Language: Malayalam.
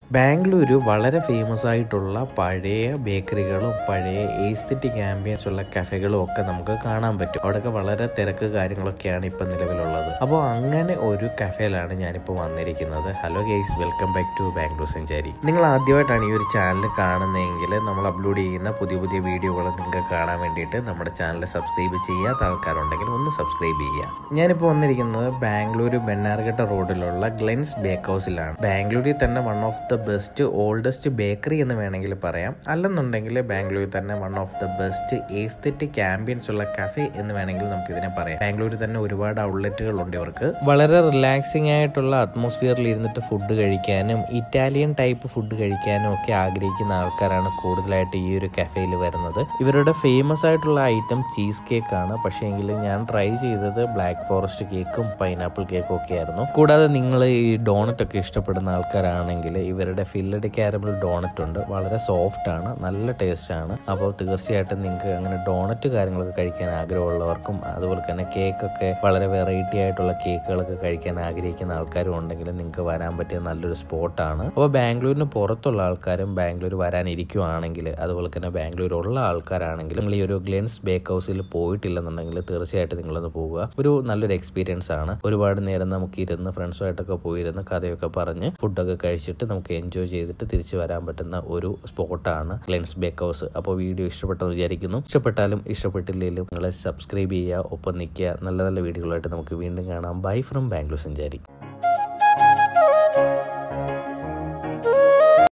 ബാംഗ്ലൂരു വളരെ ഫേമസ് ആയിട്ടുള്ള പഴയ ബേക്കറികളും പഴയ എസ്തറ്റിക് ആംബിയൻസ് ഉള്ള കഫേകളും ഒക്കെ നമുക്ക് കാണാൻ പറ്റും അവിടെയൊക്കെ വളരെ തിരക്ക് കാര്യങ്ങളൊക്കെയാണ് ഇപ്പം നിലവിലുള്ളത് അപ്പോൾ അങ്ങനെ ഒരു കഫേയിലാണ് ഞാനിപ്പോൾ വന്നിരിക്കുന്നത് hello guys welcome back to Bangalore സെഞ്ചാരി നിങ്ങൾ ആദ്യമായിട്ടാണ് ഈ ഒരു ചാനൽ കാണുന്നതെങ്കിൽ നമ്മൾ അപ്ലോഡ് ചെയ്യുന്ന പുതിയ പുതിയ വീഡിയോകൾ നിങ്ങൾക്ക് കാണാൻ വേണ്ടിയിട്ട് നമ്മുടെ ചാനൽ സബ്സ്ക്രൈബ് ചെയ്യാത്ത ആൾക്കാരുണ്ടെങ്കിൽ ഒന്ന് സബ്സ്ക്രൈബ് ചെയ്യുക ഞാനിപ്പോൾ വന്നിരിക്കുന്നത് ബാംഗ്ലൂർ ബെന്നാർഘട്ട റോഡിലുള്ള ഗ്ലെൻസ് ബേക്ക് ഹൗസിലാണ് ബാംഗ്ലൂരിൽ തന്നെ one of the best oldest bakery എന്ന് വേണമെങ്കിൽ പറയാം അല്ലെന്നുണ്ടെങ്കിൽ ബാംഗ്ലൂരിൽ തന്നെ one of the best aesthetic ambience ഉള്ള കഫേ എന്ന് വേണമെങ്കിൽ നമുക്ക് ഇതിനെ പറയാം ബാംഗ്ലൂരിൽ തന്നെ ഒരുപാട് ഔട്ട്ലെറ്റുകൾ ഉണ്ട് ഇവർക്ക് വളരെ റിലാക്സിംഗ് ആയിട്ടുള്ള അറ്റ്മോസ്ഫിയറിൽ ഇരുന്നിട്ട് ഫുഡ് കഴിക്കാനും ഇറ്റാലിയൻ ടൈപ്പ് ഫുഡ് കഴിക്കാനും ഒക്കെ ആഗ്രഹിക്കുന്ന ആൾക്കാരാണ് കൂടുതലായിട്ട് ഈ ഒരു കഫേയിൽ വരുന്നത് ഇവരുടെ ഫേമസ് ആയിട്ടുള്ള ഐറ്റം ചീസ് കേക്ക് ആണ് പക്ഷേ എങ്കിൽ ഞാൻ ട്രൈ ചെയ്തത് ബ്ലാക്ക് ഫോറസ്റ്റ് കേക്കും പൈനാപ്പിൾ കേക്കും ഒക്കെ ആയിരുന്നു കൂടാതെ നിങ്ങൾ ഈ ഡോണറ്റ് ഒക്കെ ഇഷ്ടപ്പെടുന്ന ആൾക്കാരാണെങ്കിൽ ഇവരുടെ ഫില്ലഡ് കാരമൽ ഡോണറ്റ് ഉണ്ട് വളരെ സോഫ്റ്റ് ആണ് നല്ല ടേസ്റ്റ് ആണ് അപ്പോൾ തീർച്ചയായിട്ടും നിങ്ങൾക്ക് അങ്ങനെ ഡോണറ്റ് കാര്യങ്ങളൊക്കെ കഴിക്കാൻ ആഗ്രഹമുള്ളവർക്കും അതുപോലെ തന്നെ കേക്കൊക്കെ വളരെ വെറൈറ്റി ആയിട്ടുള്ള കേക്കുകളൊക്കെ കഴിക്കാൻ ആഗ്രഹിക്കുന്ന ആൾക്കാരും ഉണ്ടെങ്കിൽ നിങ്ങൾക്ക് വരാൻ പറ്റിയ നല്ലൊരു സ്പോട്ടാണ് അപ്പോൾ ബാംഗ്ലൂരിന് പുറത്തുള്ള ആൾക്കാരും ബാംഗ്ലൂർ വരാനിരിക്കുവാണെങ്കിൽ അതുപോലെ തന്നെ ബാംഗ്ലൂരുള്ള ആൾക്കാരാണെങ്കിലും നിങ്ങൾ ഈ ഒരു ഗ്ലെൻസ് ബേക്ക് ഹൗസിൽ പോയിട്ടില്ലെന്നുണ്ടെങ്കിൽ തീർച്ചയായിട്ടും നിങ്ങളൊന്ന് പോവുക ഒരു നല്ലൊരു എക്സ്പീരിയൻസ് ആണ് ഒരുപാട് നേരം നമുക്ക് ഇരുന്ന് ഫ്രണ്ട്സുമായിട്ടൊക്കെ പോയിരുന്ന് കഥയൊക്കെ പറഞ്ഞ് ഫുഡൊക്കെ കഴിച്ചിട്ട് നമുക്ക് എൻജോയ് ചെയ്തിട്ട് തിരിച്ചു വരാൻ പറ്റുന്ന ഒരു സ്പോട്ടാണ് ഗ്ലെൻസ് ബേക്ക് ഹൗസ് അപ്പോൾ വീഡിയോ ഇഷ്ടപ്പെട്ടെന്ന് വിചാരിക്കുന്നു ഇഷ്ടപ്പെട്ടാലും ഇഷ്ടപ്പെട്ടില്ലെങ്കിലും നിങ്ങളെ സബ്സ്ക്രൈബ് ചെയ്യുക ഒപ്പം നിൽക്കുക നല്ല നല്ല വീഡിയോകളായിട്ട് നമുക്ക് വീണ്ടും കാണാം ബൈ ഫ്രം ബാംഗ്ലൂർ സഞ്ചാരി